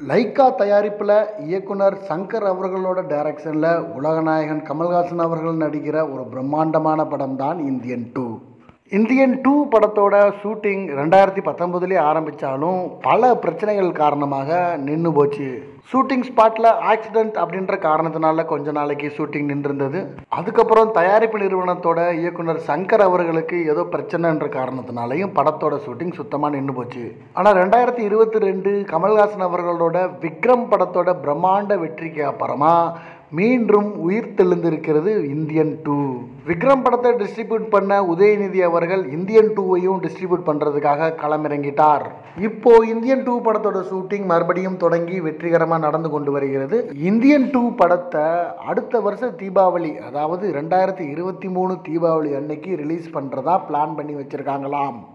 Lyca தயாரிப்பில் இயக்குனர் சங்கர் அவர்களோட டைரக்ஷனில் உலகநாயகன் கமல்ஹாசன் அவர்கள் நடிக்கிற ஒரு பிரம்மாண்டமான படம் தான் இந்தியன் டூ இந்தியன் டூ படத்தோட ஷூட்டிங் ரெண்டாயிரத்தி பத்தொம்போதுலேயே ஆரம்பித்தாலும் பல பிரச்சனைகள் காரணமாக நின்று போச்சு ஷூட்டிங் ஸ்பாட்டில் ஆக்சிடென்ட் அப்படின்ற காரணத்தினால கொஞ்ச நாளைக்கு ஷூட்டிங் நின்றிருந்தது அதுக்கப்புறம் தயாரிப்பு நிறுவனத்தோட இயக்குனர் சங்கர் அவர்களுக்கு ஏதோ பிரச்சனைன்ற காரணத்தினாலையும் படத்தோட ஷூட்டிங் சுத்தமாக நின்று போச்சு ஆனால் ரெண்டாயிரத்தி இருபத்தி ரெண்டு கமல்ஹாசன் அவர்களோட விக்ரம் படத்தோட பிரம்மாண்ட வெற்றிக்கு அப்புறமா மீண்டும் உயிர் தெளிந்திருக்கிறது இந்தியன் டூ விக்ரம் படத்தை டிஸ்ட்ரிபியூட் பண்ண உதயநிதி அவர்கள் இந்தியன் டூவையும் டிஸ்ட்ரிபியூட் பண்ணுறதுக்காக களமிறங்கிட்டார் இப்போ இந்தியன் டூ படத்தோட ஷூட்டிங் மறுபடியும் தொடங்கி வெற்றிகரமாக நடந்து கொண்டு வருகிறது இந்தியன் டூ படத்தை அடுத்த வருஷம் தீபாவளி அதாவது ரெண்டாயிரத்தி இருபத்தி மூணு தீபாவளி அன்னைக்கு ரிலீஸ் பண்ணுறதா பிளான் பண்ணி வச்சுருக்காங்களாம்